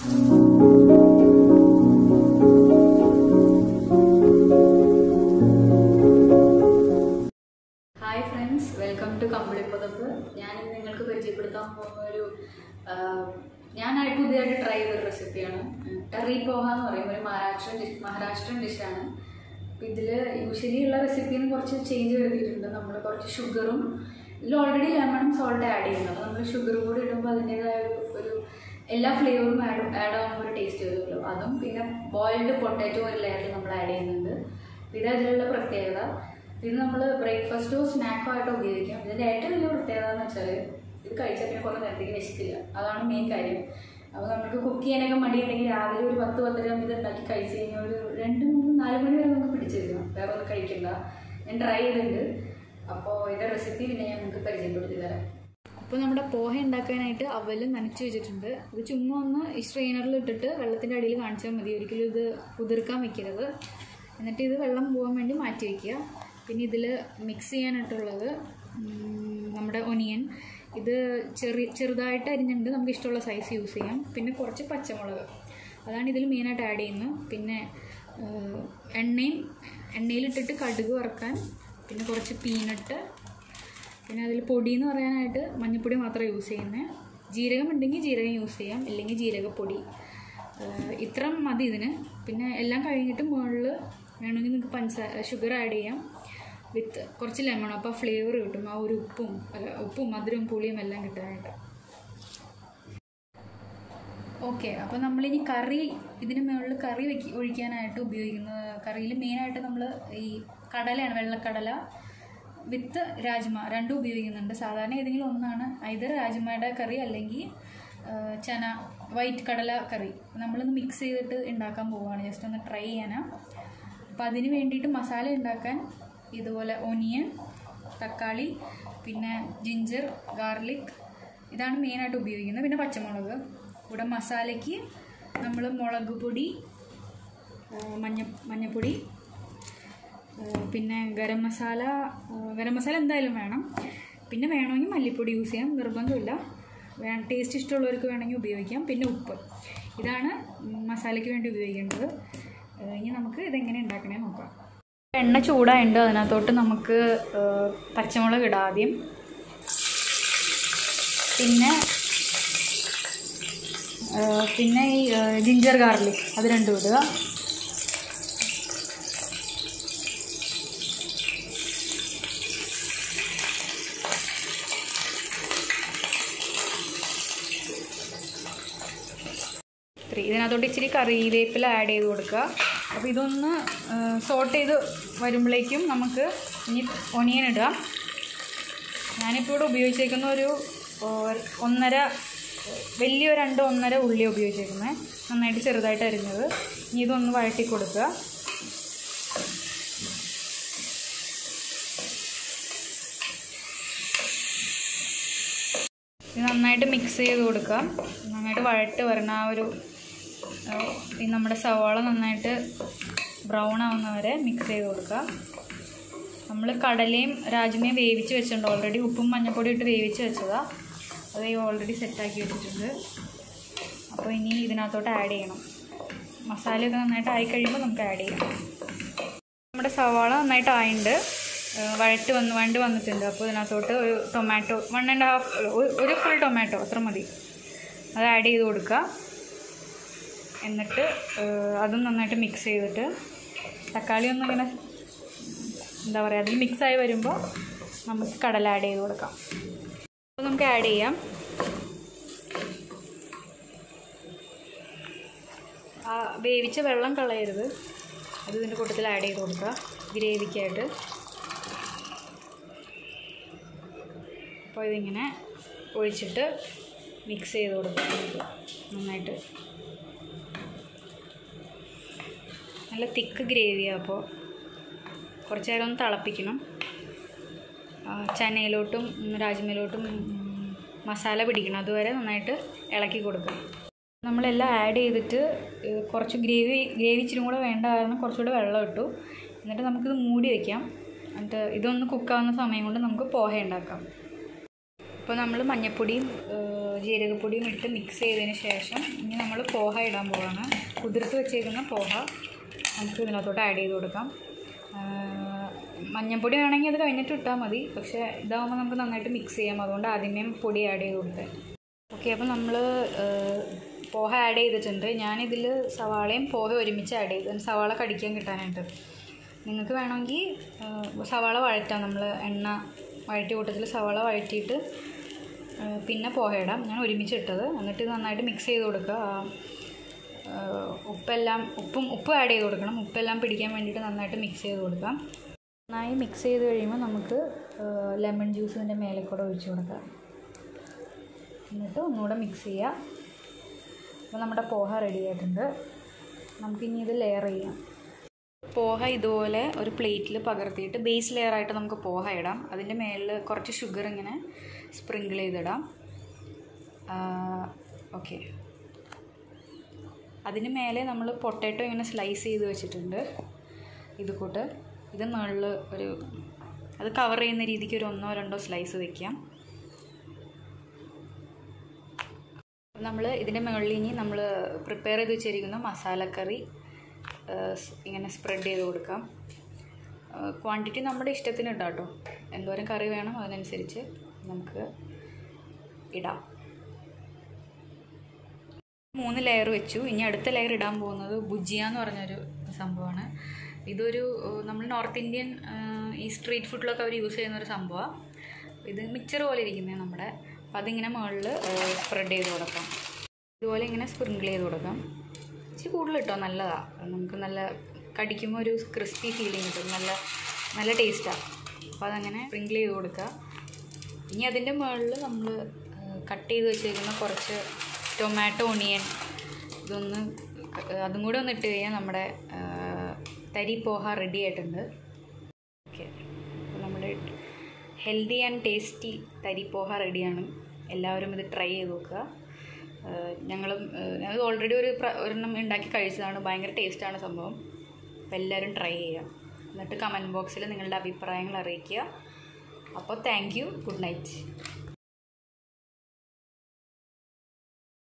hi friends welcome to കമ്പിളി പുതപ്പ് ഞാൻ ഇന്ന് നിങ്ങൾക്ക് പരിചയപ്പെടുത്താൻ പോകുന്ന ഒരു ആ, ഞാനായിട്ട് പുതിയതായിട്ട് ട്രൈ ചെയ്ത ഒരു റെസിപ്പിയാണ് ടറി പോഹ എന്ന് പറയും ഒരു മഹാരാഷ്ട്രൻ ഡിഷ് മഹാരാഷ്ട്രൻ ഡിഷാണ് അപ്പം ഇതിൽ യൂഷ്വലി ഉള്ള റെസിപ്പിയിൽ നിന്ന് കുറച്ച് ചേഞ്ച് വരുത്തിയിട്ടുണ്ട് നമ്മൾ കുറച്ച് ഷുഗറും ഇതിൽ ഓൾറെഡി ലെമണും സോൾട്ട് ആഡ് ചെയ്യുന്നത് അപ്പോൾ നമ്മൾ ഷുഗർ കൂടി ഇടുമ്പോൾ അതിൻ്റേതായ ഒരു ഒരു എല്ലാ ഫ്ലേവറും ആഡ് ആഡ് ആകുമ്പോൾ ഒരു ടേസ്റ്റ് വരുമല്ലോ അതും പിന്നെ ബോയിൽഡ് പൊട്ടാറ്റോ ഒരു ലെയറിൽ നമ്മൾ ആഡ് ചെയ്യുന്നുണ്ട് അപ്പോൾ ഇത് അതിലുള്ള പ്രത്യേകത ഇത് നമ്മൾ ബ്രേക്ക്ഫാസ്റ്റോ സ്നാക്കോ ആയിട്ടോ ഉപയോഗിക്കാം ഇതിൻ്റെ ഏറ്റവും വലിയ പ്രത്യേകത എന്ന് വെച്ചാൽ ഇത് കഴിച്ചാൽ പിന്നെ കുറേ നേരത്തേക്ക് വിശക്കില്ല അതാണ് മെയിൻ കാര്യം അപ്പോൾ നമുക്ക് കുക്ക് ചെയ്യാനൊക്കെ മടിയുണ്ടെങ്കിൽ രാവിലെ ഒരു പത്ത് പത്തര ആകുമ്പോൾ ഇത് ഉണ്ടാക്കി കഴിച്ച് കഴിഞ്ഞാൽ ഒരു രണ്ട് മൂന്ന് നാല് മണി വരെ നമുക്ക് പിടിച്ചിരിക്കണം വേറെ ഒന്നും കഴിക്കണ്ട ഞാൻ ട്രൈ ചെയ്തിട്ടുണ്ട് അപ്പോൾ ഇതിൻ്റെ റെസിപ്പി പിന്നെ ഞാൻ നിങ്ങൾക്ക് പരിചയപ്പെടുത്തി തരാം അപ്പോൾ നമ്മുടെ പോഹ ഉണ്ടാക്കാനായിട്ട് അവല് നനച്ച് വെച്ചിട്ടുണ്ട് ഇത് ചുമ്മാ ഒന്ന് ഈ സ്ട്രെയിനറിൽ ഇട്ടിട്ട് വെള്ളത്തിൻ്റെ അടിയിൽ കാണിച്ചാൽ മതി ഒരിക്കലും ഇത് കുതിർക്കാൻ വെക്കരുത് എന്നിട്ട് ഇത് വെള്ളം പോകാൻ വേണ്ടി മാറ്റി വയ്ക്കുക പിന്നെ ഇതിൽ മിക്സ് ചെയ്യാനായിട്ടുള്ളത് ഉം, നമ്മുടെ ഒനിയൻ ഇത് ചെറിയ ചെറുതായിട്ട് അരിഞ്ഞിട്ടുണ്ട് നമുക്ക് ഇഷ്ടമുള്ള സൈസ് യൂസ് ചെയ്യാം പിന്നെ കുറച്ച് പച്ചമുളക് അതാണ് ഇതിൽ മെയിനായിട്ട് ആഡ് ചെയ്യുന്നത് പിന്നെ ഏഹ്, എണ്ണയും എണ്ണയിലിട്ടിട്ട് കടുക് വറുക്കാൻ പിന്നെ കുറച്ച് പീനട്ട് പിന്നെ അതിൽ പൊടി എന്ന് പറയാനായിട്ട് മഞ്ഞൾപ്പൊടി മാത്രമേ യൂസ് ചെയ്യുന്നത് ജീരകം ഉണ്ടെങ്കിൽ ജീരകം യൂസ് ചെയ്യാം ഇല്ലെങ്കിൽ ജീരകപ്പൊടി ഏഹ് ഇത്ര മതി ഇതിന് പിന്നെ എല്ലാം കഴിഞ്ഞിട്ട് മുകളിൽ വേണമെങ്കിൽ നിങ്ങൾക്ക് പഞ്ചസാര ഷുഗർ ആഡ് ചെയ്യാം വിത്ത് കുറച്ച് ലെമൺ അപ്പോൾ ഫ്ലേവർ കിട്ടും ആ ഒരു ഉപ്പും അല്ല ഉപ്പും മധുരവും പുളിയും എല്ലാം കിട്ടാനായിട്ട് ഓക്കെ അപ്പോൾ നമ്മളിനി കറി ഇതിന് മുകളിൽ കറി വെക്കി ഒഴിക്കാനായിട്ട് ഉപയോഗിക്കുന്നത് കറിയിൽ മെയിനായിട്ട് നമ്മൾ ഈ കടലയാണ് വെള്ളക്കടല വിത്ത് രാജ്മ രണ്ടും ഉപയോഗിക്കുന്നുണ്ട് സാധാരണ ഏതെങ്കിലും ഒന്നാണ് ഐതർ രാജ്മയുടെ കറി അല്ലെങ്കിൽ ആ, ചന വൈറ്റ് കടല കറി നമ്മളിന്ന് മിക്സ് ചെയ്തിട്ട് ഉണ്ടാക്കാൻ പോവുകയാണ് ജസ്റ്റ് ഒന്ന് ട്രൈ ചെയ്യാനാണ് അപ്പോൾ അതിന് വേണ്ടിയിട്ട് മസാല ഉണ്ടാക്കാൻ ഇതുപോലെ ഒനിയൻ തക്കാളി പിന്നെ ജിഞ്ചർ ഗാർലിക് ഇതാണ് മെയിനായിട്ട് ഉപയോഗിക്കുന്നത് പിന്നെ പച്ചമുളക് ഇവിടെ മസാലയ്ക്ക് നമ്മൾ മുളക് പൊടി ആ, മഞ്ഞ മഞ്ഞപ്പൊടി ആ, പിന്നെ ഗരം മസാല ആ, ഗരം മസാല എന്തായാലും വേണം പിന്നെ വേണമെങ്കിൽ മല്ലിപ്പൊടി യൂസ് ചെയ്യാം നിർബന്ധമില്ല വേ ടേസ്റ്റ് ഇഷ്ടമുള്ളവർക്ക് വേണമെങ്കിൽ ഉപയോഗിക്കാം പിന്നെ ഉപ്പ് ഇതാണ് മസാലയ്ക്ക് വേണ്ടി ഉപയോഗിക്കേണ്ടത് ആ, ഇനി നമുക്ക് ഇതെങ്ങനെ ഉണ്ടാക്കണേ നോക്കാം എണ്ണ ചൂടായുണ്ട് അതിനകത്തോട്ട് നമുക്ക് ആ, പച്ചമുളക് ഇടാം ആദ്യം പിന്നെ ആ, പിന്നെ ഈ ആ, ജിഞ്ചർ ഗാർലിക് അത് രണ്ടും ഇടുക ഇത്തിരി ഇതിനകത്തോട്ട് ഇച്ചിരി കറിവേപ്പില ആഡ് ചെയ്ത് കൊടുക്കുക അപ്പോൾ ഇതൊന്ന് സോട്ട് ചെയ്ത് വരുമ്പോഴേക്കും നമുക്ക് ഇനി ഒനിയൻ ഇടുക ഞാനിപ്പോൾ ഇവിടെ ഉപയോഗിച്ചേക്കുന്ന ഒരു ഓ, ഒന്നര വലിയ രണ്ട് ഒന്നര ഉള്ളി ഉപയോഗിച്ചേക്കുന്നത് നന്നായിട്ട് ചെറുതായിട്ട് അരിഞ്ഞത് ഇനി ഇതൊന്ന് വഴറ്റി കൊടുക്കുക ഇത് നന്നായിട്ട് മിക്സ് ചെയ്ത് കൊടുക്കുക നന്നായിട്ട് വഴട്ട് വരണ ആ ഒരു ആ, ഈ നമ്മുടെ സവാള നന്നായിട്ട് ബ്രൗൺ ആവുന്ന വരെ മിക്സ് ചെയ്ത് കൊടുക്കുക നമ്മൾ കടലയും രാജ്മയും വേവിച്ച് വെച്ചിട്ടുണ്ട് ഓൾറെഡി ഉപ്പും മഞ്ഞൾപ്പൊടി ഇട്ട് വേവിച്ച് വെച്ചതാണ് അത് ഓൾറെഡി സെറ്റാക്കി വെച്ചിട്ടുണ്ട് അപ്പോൾ ഇനി ഇതിനകത്തോട്ട് ആഡ് ചെയ്യണം മസാലയൊക്കെ നന്നായിട്ട് ആയി കഴിയുമ്പോൾ നമുക്ക് ആഡ് ചെയ്യാം നമ്മുടെ സവാള നന്നായിട്ട് ആയിട്ടുണ്ട് ഏഹ് വഴറ്റ് വന്ന് വണ്ട് വന്നിട്ടുണ്ട് അപ്പോൾ ഇതിനകത്തോട്ട് ഒരു ടൊമാറ്റോ വൺ ആൻഡ് ഹാഫ് ഒരു ഫുൾ ടൊമാറ്റോ അത്ര മതി അത് ആഡ് ചെയ്ത് കൊടുക്കുക എന്നിട്ട് ഏഹ് അതും നന്നായിട്ട് മിക്സ് ചെയ്തിട്ട് തക്കാളി ഒന്നും ഇങ്ങനെ എന്താ പറയുക അതിൽ മിക്സായി വരുമ്പോൾ നമുക്ക് കടല ആഡ് ചെയ്ത് കൊടുക്കാം അപ്പോൾ നമുക്ക് ആഡ് ചെയ്യാം ആ വേവിച്ച വെള്ളം കളയരുത് അത് ഇതിൻ്റെ കൂട്ടത്തിൽ ആഡ് ചെയ്ത് കൊടുക്കുക ഗ്രേവിക്കായിട്ട് അപ്പോൾ ഇതിങ്ങനെ ഒഴിച്ചിട്ട് മിക്സ് ചെയ്ത് കൊടുക്കുക നമുക്ക് നന്നായിട്ട് നല്ല തിക്ക് ഗ്രേവിയാണ് അപ്പോൾ കുറച്ച് നേരം ഒന്ന് തിളപ്പിക്കണം ആ, ചനയിലോട്ടും ഉം, രാജ്മയിലോട്ടും ഉം, മസാല പിടിക്കണം അതുവരെ നന്നായിട്ട് ഇളക്കി കൊടുക്കണം നമ്മളെല്ലാം ആഡ് ചെയ്തിട്ട് ഏഹ്, കുറച്ച് ഗ്രേവി ഗ്രേവി ഇച്ചിരി കൂടെ വേണ്ട കാരണം കുറച്ചുകൂടെ വെള്ളം ഇട്ടു എന്നിട്ട് നമുക്കിത് മൂടി വയ്ക്കാം എന്നിട്ട് ഇതൊന്ന് കുക്കാവുന്ന സമയം കൊണ്ട് നമുക്ക് പോഹ ഉണ്ടാക്കാം ഇപ്പോൾ നമ്മൾ മഞ്ഞൾപ്പൊടിയും ഏഹ്, ജീരകപ്പൊടിയും ഇട്ട് മിക്സ് ചെയ്തതിന് ശേഷം ഇനി നമ്മൾ പോഹ ഇടാൻ പോവാണ് കുതിർത്ത് വെച്ചേക്കുന്ന പോഹ നമുക്ക് ഇതിനകത്തോട്ട് ആഡ് ചെയ്ത് കൊടുക്കാം ആ, മഞ്ഞൾപ്പൊടി വേണമെങ്കിൽ അത് കഴിഞ്ഞിട്ട് ഇട്ടാൽ മതി പക്ഷേ ഇതാകുമ്പോൾ നമുക്ക് നന്നായിട്ട് മിക്സ് ചെയ്യാം അതുകൊണ്ട് ആദ്യമേ പൊടി ആഡ് ചെയ്ത് കൊടുത്തത് ഓക്കെ അപ്പോൾ നമ്മൾ പോഹ ആഡ് ചെയ്തിട്ടുണ്ട് ഞാനിതിൽ സവാളയും പോഹ ഒരുമിച്ച് ആഡ് ചെയ്ത് സവാള കടിക്കാൻ കിട്ടാനായിട്ട് നിങ്ങൾക്ക് വേണമെങ്കിൽ ആ, സവാള വഴറ്റാം നമ്മൾ എണ്ണ വഴറ്റി കൂട്ടത്തിൽ സവാള വഴറ്റിയിട്ട് ആ, പിന്നെ പോഹ ഇടാം ഞാൻ ഒരുമിച്ച് ഇട്ടത് എന്നിട്ട് ഇത് നന്നായിട്ട് മിക്സ് ചെയ്ത് കൊടുക്കുക ആ, ആ, ഉപ്പെല്ലാം ഉപ്പും ഉപ്പ് ആഡ് ചെയ്ത് കൊടുക്കണം ഉപ്പെല്ലാം പിടിക്കാൻ വേണ്ടിയിട്ട് നന്നായിട്ട് മിക്സ് ചെയ്ത് കൊടുക്കാം നന്നായി മിക്സ് ചെയ്ത് കഴിയുമ്പോൾ നമുക്ക് ലെമൺ ജ്യൂസ് ഇതിൻ്റെ മേലെ കൂടെ ഒഴിച്ച് കൊടുക്കാം എന്നിട്ട് ഒന്നുകൂടെ മിക്സ് ചെയ്യുക അപ്പോൾ നമ്മുടെ പോഹ റെഡി ആയിട്ടുണ്ട് നമുക്കിനി ഇത് ലെയർ ചെയ്യാം പോഹ ഇതുപോലെ ഒരു പ്ലേറ്റിൽ പകർത്തിയിട്ട് ബേസ് ലെയറായിട്ട് നമുക്ക് പോഹ ഇടാം അതിൻ്റെ മേളിൽ കുറച്ച് ഷുഗർ ഇങ്ങനെ സ്പ്രിങ്കിൾ ചെയ്തിടാം ഓക്കെ അതിന് മേലെ നമ്മൾ പൊട്ടാറ്റോ ഇങ്ങനെ സ്ലൈസ് ചെയ്ത് വെച്ചിട്ടുണ്ട് ഇത് കൂട്ട് ഇത് മുകളിൽ ഒരു അത് കവർ ചെയ്യുന്ന രീതിക്ക് ഒരു ഒന്നോ രണ്ടോ സ്ലൈസ് വെക്കാം നമ്മൾ ഇതിൻ്റെ മുകളിൽ ഇനി നമ്മൾ പ്രിപ്പയർ ചെയ്ത് വെച്ചിരിക്കുന്ന മസാലക്കറി ആ, സ് ഇങ്ങനെ സ്പ്രെഡ് ചെയ്ത് കൊടുക്കാം ക്വാണ്ടിറ്റി നമ്മുടെ ഇഷ്ടത്തിന് ഇടാം കേട്ടോ എന്തോരം കറി വേണം അതിനനുസരിച്ച് നമുക്ക് ഇടാം മൂന്ന് ലെയർ വെച്ചു ഇനി അടുത്ത ലെയർ ഇടാൻ പോകുന്നത് ഭുജിയ എന്ന് പറഞ്ഞൊരു സംഭവമാണ് ഇതൊരു ഏഹ്, നമ്മൾ നോർത്ത് ഇന്ത്യൻ ഏഹ്, ഈ സ്ട്രീറ്റ് ഫുഡിലൊക്കെ അവർ യൂസ് ചെയ്യുന്ന ഒരു സംഭവമാണ് ഇത് മിക്സർ പോലെ ഇരിക്കുന്നത് നമ്മുടെ അപ്പോൾ അതിങ്ങനെ മുകളിൽ സ്പ്രെഡ് ചെയ്ത് കൊടുക്കാം ഇതുപോലെ ഇങ്ങനെ സ്പ്രിങ്കിൾ ചെയ്ത് കൊടുക്കാം ഇച്ചിരി കൂടുതൽ ഇട്ടോ നല്ലതാണ് നമുക്ക് നല്ല കടിക്കുമ്പോൾ ഒരു ക്രിസ്പി ഫീലിംഗ് കിട്ടും നല്ല നല്ല ടേസ്റ്റാണ് അപ്പോൾ അതങ്ങനെ സ്പ്രിങ്കിൾ ചെയ്ത് കൊടുക്കുക ഇനി അതിൻ്റെ മുകളിൽ നമ്മൾ കട്ട് ചെയ്ത് വെച്ചേക്കുന്ന കുറച്ച് ടൊമാറ്റോ ഒണിയൻ ഇതൊന്ന് ക- അതും കൂടെ ഒന്ന് ഇട്ട് കഴിഞ്ഞാൽ നമ്മുടെ ആ, തരി പോഹ റെഡി ആയിട്ടുണ്ട് ഓക്കെ അപ്പോൾ നമ്മുടെ ഹെൽത്തി ആൻഡ് ടേസ്റ്റി തരി പോഹ റെഡിയാണ് എല്ലാവരും ഇത് ട്രൈ ചെയ്ത് നോക്കുക ഞങ്ങളും ഞങ്ങൾ ഓൾറെഡി ഒരു പ്ര- ഒരെണ്ണം ഉണ്ടാക്കി കഴിച്ചതാണ് ഭയങ്കര ടേസ്റ്റാണ് സംഭവം അപ്പോൾ എല്ലാവരും ട്രൈ ചെയ്യുക എന്നിട്ട് കമൻറ്റ് ബോക്സിൽ നിങ്ങളുടെ അഭിപ്രായങ്ങൾ അറിയിക്കുക അപ്പോൾ താങ്ക് യു ഗുഡ് നൈറ്റ്